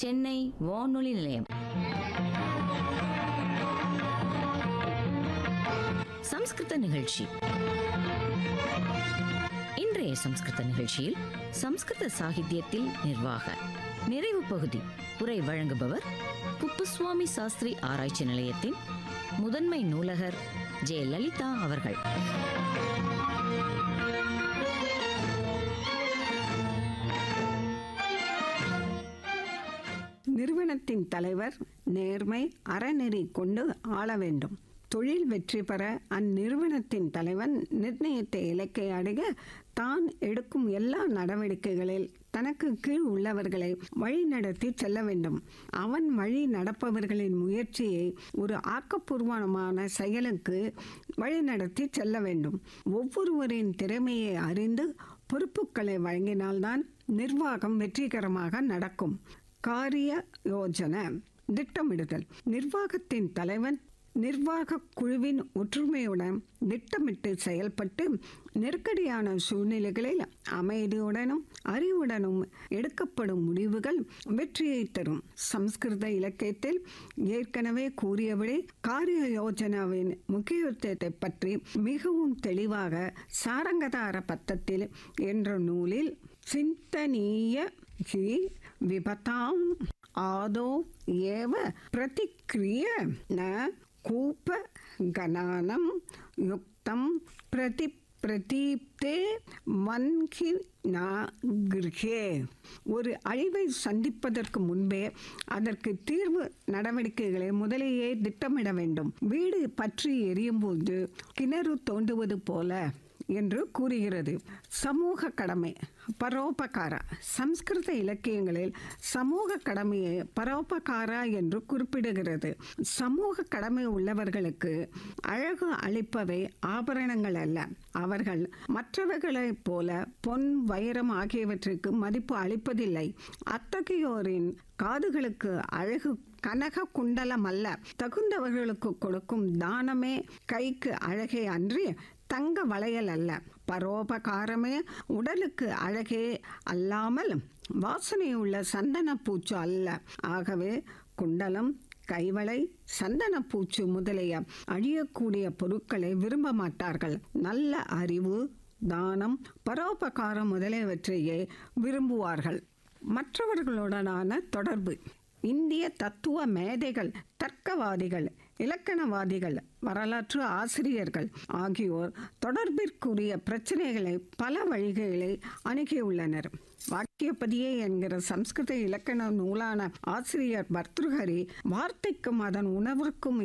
சென்னை வானொலி நிலையம் சம்ஸ்கிருத நிகழ்ச்சி இன்றைய சம்ஸ்கிருத நிகழ்ச்சியில் சம்ஸ்கிருத சாகித்யத்தில் நிர்வாக நிறைவு பகுதி உரை வழங்குபவர் குப்புசுவாமி சாஸ்திரி ஆராய்ச்சி நிலையத்தின் முதன்மை நூலகர் ஜே லலிதா அவர்கள் நிறுவனத்தின் தலைவர் நேர்மை அறநெறி கொண்டு ஆள வேண்டும் தொழில் வெற்றி பெற அந்நிறுவனத்தின் தலைவன் நிர்ணயித்த இலக்கை அடைய தான் எடுக்கும் எல்லா நடவடிக்கைகளில் தனக்கு கீழ் உள்ளவர்களை வழிநடத்தி செல்ல வேண்டும் அவன் வழி நடப்பவர்களின் முயற்சியை ஒரு ஆக்கப்பூர்வமான செயலுக்கு வழிநடத்தி செல்ல வேண்டும் ஒவ்வொருவரின் திறமையை அறிந்து பொறுப்புகளை வழங்கினால்தான் நிர்வாகம் வெற்றிகரமாக நடக்கும் காரிய யோஜனை திட்டமிடுதல் நிர்வாகத்தின் தலைவன் நிர்வாக குழுவின் ஒற்றுமையுடன் திட்டமிட்டு செயல்பட்டு நெருக்கடியான சூழ்நிலைகளில் அமைதியுடனும் அறிவுடனும் எடுக்கப்படும் முடிவுகள் வெற்றியை தரும் சம்ஸ்கிருத இலக்கியத்தில் ஏற்கனவே கூறியபடி காரிய யோஜனாவின் முக்கியத்துவத்தை பற்றி மிகவும் தெளிவாக சாரங்கதார பத்தத்தில் என்ற நூலில் சிந்தனீய ஹி விபதாம் ஆதோ ஏவ பிரதிக்ரிய ந கூப கணானம் யுக்தம் பிரதி பிரதீப்தே வன்கி கிருஹே ஒரு அழிவை சந்திப்பதற்கு முன்பே அதற்கு தீர்வு நடவடிக்கைகளை முதலேயே திட்டமிட வேண்டும் வீடு பற்றி எரியும் போது கிணறு தோண்டுவது போல என்று கூறுகிறது சமூக கடமை பரோபகாரா சம்ஸ்கிருத இலக்கியங்களில் சமூக கடமையை பரோபகாரா என்று குறிப்பிடுகிறது சமூக கடமை உள்ளவர்களுக்கு அழகு அளிப்பவை ஆபரணங்கள் அல்ல அவர்கள் மற்றவர்களைப் போல பொன் வைரம் ஆகியவற்றுக்கு மதிப்பு அளிப்பதில்லை அத்தகையோரின் காதுகளுக்கு அழகு கனக குண்டலம் அல்ல தகுந்தவர்களுக்கு கொடுக்கும் தானமே கைக்கு அழகே அன்றி தங்க வளையல் அல்ல பரோபகாரமே உடலுக்கு அழகே அல்லாமல் வாசனையுள்ள சந்தன பூச்சு அல்ல ஆகவே குண்டலம் கைவளை சந்தன பூச்சு முதலிய அழியக்கூடிய பொருட்களை விரும்ப மாட்டார்கள் நல்ல அறிவு தானம் பரோபகாரம் முதலியவற்றையே விரும்புவார்கள் மற்றவர்களுடனான தொடர்பு இந்திய தத்துவ மேதைகள் தர்க்கவாதிகள் இலக்கணவாதிகள் வரலாற்று ஆசிரியர்கள் ஆகியோர் தொடர்பிற்குரிய பிரச்சனைகளை பல வழிகளை அணுகியுள்ளனர் வாக்கியப்பதியே என்கிற சம்ஸ்கிருத இலக்கண நூலான ஆசிரியர் பர்துஹரி வார்த்தைக்கும் அதன் உணர்வுக்கும்